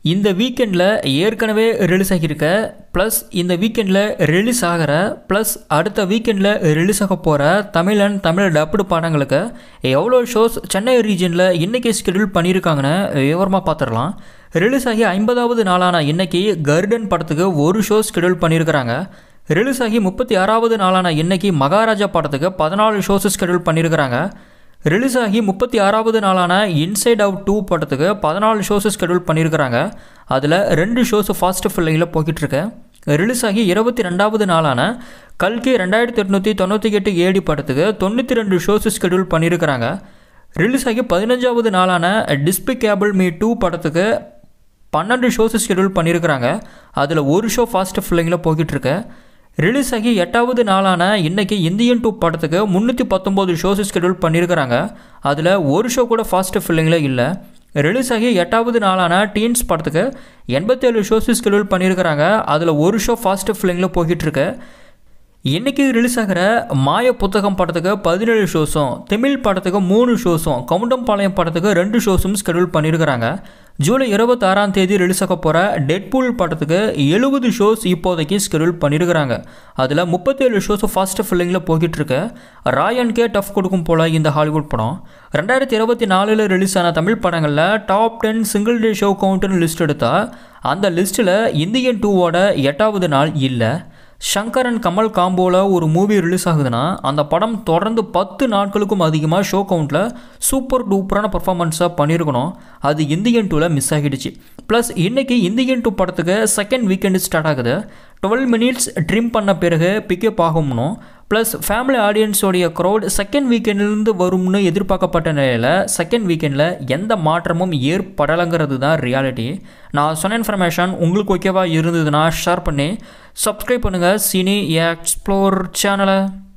இந்த வீக்கெண்டில் ஏற்கனவே ரிலீஸ் ஆகியிருக்க ப்ளஸ் இந்த வீக்கெண்டில் ரிலீஸ் ஆகிற ப்ளஸ் அடுத்த வீக்கெண்டில் ரிலீஸ் ஆக போகிற தமிழன் தமிழ் டப்புடு படங்களுக்கு எவ்வளோ ஷோஸ் சென்னை ரீஜனில் இன்றைக்கி ஸ்கெடியூல் பண்ணியிருக்காங்கன்னு விவரமாக பார்த்துடலாம் ரிலீஸ் ஆகி ஐம்பதாவது நாளான இன்னைக்கு கர்டன் படத்துக்கு ஒரு ஷோ ஸ்கெடியூல் பண்ணியிருக்கிறாங்க ரிலீஸ் ஆகி முப்பத்தி ஆறாவது நாளான இன்னைக்கு மகாராஜா படத்துக்கு பதினாலு ஷோஸ் ஸ்கெடியூல் பண்ணியிருக்கிறாங்க ரிலீஸ் ஆகி முப்பத்தி ஆறாவது நாளான இன்சைட் அவுட் டூ படத்துக்கு பதினாலு ஷோஸ் ஸ்கெடியூல் பண்ணியிருக்கிறாங்க அதில் ரெண்டு ஷோஸ் ஃபாஸ்ட் ஃபில்லிங்கில் போய்கிட்டுருக்கு ரிலீஸ் ஆகி இருபத்தி ரெண்டாவது நாளான கல்கி ரெண்டாயிரத்தி எட்நூற்றி தொண்ணூற்றி எட்டு ஏடி படத்துக்கு தொண்ணூற்றி ரெண்டு ஷோஸ் ஸ்கெடியூல் பண்ணியிருக்கிறாங்க ரிலீஸ் ஆகி பதினஞ்சாவது நாளான டிஸ்பிகேபிள் மீ டூ படத்துக்கு பன்னெண்டு ஷோஸ் ஸ்கெடியூல் பண்ணியிருக்கிறாங்க அதில் ஒரு ஷோ ஃபாஸ்ட் ஃபில்லிங்கில் போய்கிட்டுருக்கு ரிலீஸ் ஆகி எட்டாவது நாளான இன்றைக்கி இந்தியன் டூ படத்துக்கு முந்நூற்றி பத்தொம்போது ஷோஸ் ஸ்கெடியூல் பண்ணியிருக்கிறாங்க அதில் ஒரு ஷோ கூட ஃபாஸ்ட் ஃபில்லிங்கில் இல்லை ரிலீஸ் ஆகி எட்டாவது நாளான டீன்ஸ் படத்துக்கு எண்பத்தேழு ஷோஸ் ஸ்கெடியூல் பண்ணியிருக்கிறாங்க அதில் ஒரு ஷோ ஃபாஸ்ட் ஃபில்லிங்கில் போய்கிட்டுருக்கு இன்றைக்கி ரிலீஸ் ஆகிற மாய புத்தகம் படத்துக்கு பதினேழு ஷோஸும் தமிழ் படத்துக்கு மூணு ஷோஸும் கவுண்டம்பாளையம் படத்துக்கு ரெண்டு ஷோஸும் ஸ்கெடியூல் பண்ணியிருக்கிறாங்க ஜூலை இருபத்தாறாம் தேதி ரிலீஸ் ஆக போகிற டெட்பூல் படத்துக்கு எழுபது ஷோஸ் இப்போதைக்கு ஸ்கெடியூல் பண்ணியிருக்கிறாங்க அதில் முப்பத்தேழு ஷோஸ் ஃபாஸ்ட் ஃபில்லிங்கில் போய்கிட்டுருக்கு ராயன் கே டஃப் கொடுக்கும் போல் இந்த ஹாலிவுட் படம் ரெண்டாயிரத்தி இருபத்தி நாலில் ரிலீஸ் ஆன தமிழ் படங்களில் top ten single day show கவுண்ட்டுன்னு லிஸ்ட் எடுத்தால் அந்த லிஸ்ட்டில் இந்தியன் டூவோட எட்டாவது நாள் இல்லை ஷங்கர் அண்ட் கமல் காம்போவில் ஒரு மூவி ரிலீஸ் ஆகுதுன்னா அந்த படம் தொடர்ந்து பத்து நாட்களுக்கும் அதிகமாக ஷோ கவுண்ட்டில் சூப்பர் டூப்பரான பர்ஃபார்மன்ஸாக பண்ணியிருக்கணும் அது இந்தியன் டூவில் மிஸ் ஆகிடுச்சு ப்ளஸ் இன்றைக்கி இந்தியன் டூ படத்துக்கு செகண்ட் வீக்கெண்டு ஸ்டார்ட் ஆகுது டுவெல் மினிட்ஸ் ட்ரிம் பண்ண பிறகு பிக்கப் ஆகும்னும் ப்ளஸ் ஃபேமிலி ஆடியன்ஸோடைய க்ரௌட் செகண்ட் வீக்கெண்ட்லேருந்து வரும்னு எதிர்பார்க்கப்பட்ட நிலையில் செகண்ட் வீக்கெண்டில் எந்த மாற்றமும் ஏற்படலைங்கிறது தான் ரியாலிட்டி நான் சொன்ன இன்ஃபர்மேஷன் உங்களுக்கு ஓகேவா இருந்ததுன்னா ஷேர் பண்ணி சப்ஸ்கிரைப் பண்ணுங்கள் சினி எக்ஸ்ப்ளோர் சேனலை